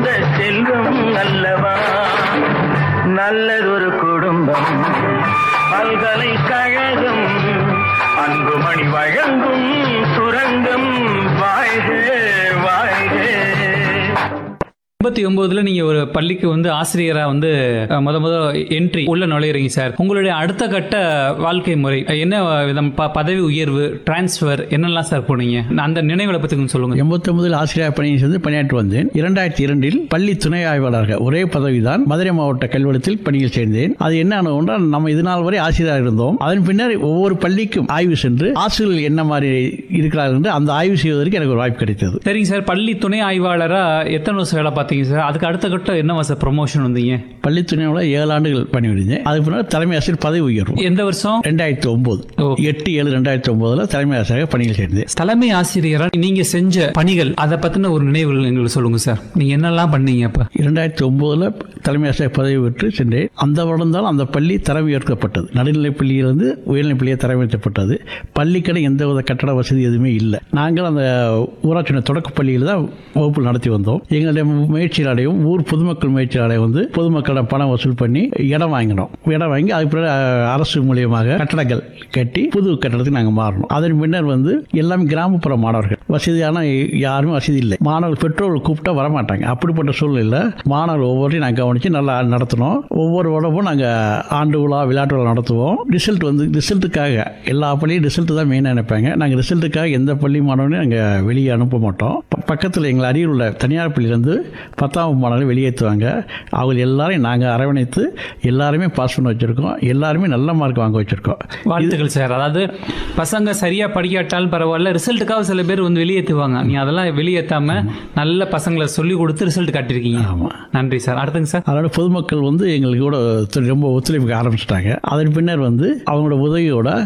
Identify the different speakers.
Speaker 1: தந்த செல்வம் அல்லவா நல்லதொரு குடும்பம் பல்கலைக்கழகம் அன்புமணி வழங்கும் சுரங்கம் வாழ்க வாழ்க
Speaker 2: எண்பத்தி ஒன்பதுல நீங்க ஒரு பள்ளிக்கு வந்து ஆசிரியரா வந்து அஹ், முத முத என்ட்ரி உள்ள நுழையிறீங்க சார் உங்களுடைய அடுத்த கட்ட வாழ்க்கை முறை அஹ், என்ன விதம் ப- பதவி உயர்வு டிரான்ஸ்ஃபர் என்னெல்லாம் சார் போனீங்க அந்த நினைவுகளை பத்தி கொஞ்சம் சொல்லுங்க
Speaker 3: எண்பத்தொன்பதில் ஆசிரியர் பணியை செய்து பணியாற்றி வந்தேன் இரண்டாயிரத்தி இரண்டில் பள்ளி துணை ஆய்வாளர்கள் ஒரே பதவிதான் மதுரை மாவட்ட கல்வெளத்தில் பணியில் சேர்ந்தேன் அது என்ன ஆனது என்றால் நம்ம இது நாள் வரை ஆசிரியராக இருந்தோம் அதன் பின்னர் ஒவ்வொரு பள்ளிக்கும் ஆய்வு சென்று ஆசிரியர்கள் என்ன மாதிரி இருக்கிறார்கள் என்று அந்த ஆய்வு செய்வதற்கு எனக்கு ஒரு வாய்ப்பு கிடைத்தது
Speaker 2: சரிங்க சார் பள்ளி துணை ஆய்வாளரா எத்தனை வருஷம் வேலை பார்த்தீங்க சார் அதுக்கு அடுத்த கட்டம் என்ன சார் ப்ரொமோஷன் வந்தீங்க
Speaker 3: பள்ளி துணையாளர் ஏழு ஆண்டுகள் பணிபுரிந்தேன் அதுக்கு பின்னர் தலைமை ஆசிரியர் பதவி உயர்வு
Speaker 2: எந்த வருஷம்
Speaker 3: ரெண்டாயிரத்தி ஒன்பது
Speaker 2: ஓ.
Speaker 3: எட்டு ஏழு ரெண்டாயிரத்தி ஒன்பதுல தலைமை ஆசிரியராக பணியில் சேர்ந்தேன்
Speaker 2: தலைமை ஆசிரியரா நீங்க செஞ்ச பணிகள் அதை பத்தின ஒரு நினைவுகள் எங்களுக்கு சொல்லுங்க சார் நீங்க என்னெல்லாம் பண்ணீங்க அப்ப
Speaker 3: இரண்டாயிரத்தி ஒன்பதுல தலைமை ஆசிரியர் பதவி பெற்று சென்றேன் அந்த வருடம் அந்த பள்ளி தரம் உயர்த்தப்பட்டது நடுநிலைப் பள்ளியிலிருந்து உயர்நிலைப் பள்ளியை தரம் உயர்த்தப்பட்டது பள்ளிக்கடை எந்தவித கட்டட வசதி எதுவுமே இல்லை நாங்கள் அந்த ஊராட்சி தொடக்க பள்ளியில் தான் வகுப்பு நடத்தி வந்தோம் எங்களுடைய முயற்சியாலையும் ஊர் பொதுமக்கள் முயற்சியாலையும் வந்து பொதுமக்களிடம் பணம் வசூல் பண்ணி இடம் வாங்கினோம் இடம் வாங்கி அதுக்கு பிறகு அஹ், அரசு மூலியமாக கட்டடங்கள் கட்டி புது கட்டடத்துக்கு நாங்கள் மாறணும் அதன் பின்னர் வந்து எல்லாமே கிராமப்புற மாணவர்கள் வசதியான யாருமே வசதி இல்லை மாணவர்கள் பெற்றோர்கள் கூப்பிட்டா வரமாட்டாங்க அப்படிப்பட்ட சூழ்நிலையில் மாணவர்கள் ஒவ்வொருத்தையும் நாங்கள் கவனித்து நல்லா நடத்தினோம் ஒவ்வொரு வருடமும் நாங்கள் ஆண்டு விழா விளையாட்டு விழா நடத்துவோம் ரிசல்ட் வந்து ரிசல்ட்டுக்காக எல்லா பள்ளியும் ரிசல்ட் தான் மெயினாக நினைப்பாங்க நாங்கள் ரிசல்ட்டுக்காக எந்த பள்ளி மாணவனையும் நாங்கள் வெளியே அனுப்ப மாட்டோம் ப- பக்கத்தில் எங்கள் அருகில் உள்ள தனியார் பள்ளியிலேருந்து பத்தாம் மாணவர்கள் வெளியேற்றுவாங்க அவங்க எல்லாரையும் நாங்கள் அரவணைத்து எல்லாருமே பாஸ் பண்ண வச்சுருக்கோம் எல்லாருமே நல்ல மார்க் வாங்க வச்சுருக்கோம்
Speaker 2: வாழ்த்துக்கள் சார் அதாவது பசங்க சரியா படிக்காட்டாலும் பரவாயில்ல ரிசல்ட்டுக்காக சில பேர் வந்து வெளியேற்றுவாங்க நீ அதெல்லாம் வெளியேற்றாம நல்ல பசங்களை சொல்லி கொடுத்து ரிசல்ட் காட்டியிருக்கீங்க
Speaker 3: ஆமாம்
Speaker 2: நன்றி சார் அடுத்துங்க சார்
Speaker 3: அதோட பொதுமக்கள் வந்து எங்களுக்கு கூட ஒத்து- ரொம்ப ஒத்துழைப்புக்கு ஆரம்பிச்சிட்டாங்க அதன் பின்னர் வந்து அவங்களோட உதவியோட